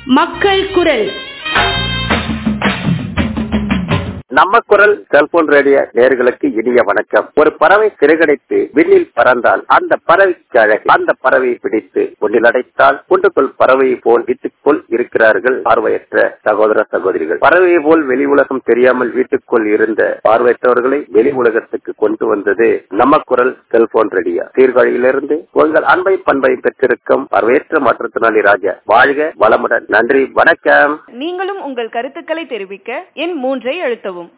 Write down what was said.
மக்கள் குரல் நம்ம குரல் செல்போன் ரேடியோ நேர்களுக்கு இனிய வணக்கம் ஒரு பறவை சிறகடித்து விண்ணில் பறந்தால் அந்த பறவைக்கு அழகு அந்த பறவையை பிடித்து ஒன்றில் அடைத்தால் ஒன்றுக்குள் பறவையை போல் வீட்டுக்குள் இருக்கிறார்கள் பார்வையற்ற சகோதர சகோதரிகள் பறவையை போல் வெளி உலகம் தெரியாமல் வீட்டுக்குள் இருந்த பார்வையற்றவர்களை வெளி உலகத்துக்கு கொண்டு வந்தது நம்ம குரல் செல்போன் ரேடியோ சீர்காழியிலிருந்து உங்கள் அன்பை பண்பை பெற்றிருக்கும் பார்வையற்ற மாற்றுத்திறனாளி ராஜா வாழ்க வளமுடன் நன்றி வணக்கம் நீங்களும் உங்கள் கருத்துக்களை தெரிவிக்க எண் மூன்றை அழுத்தவும்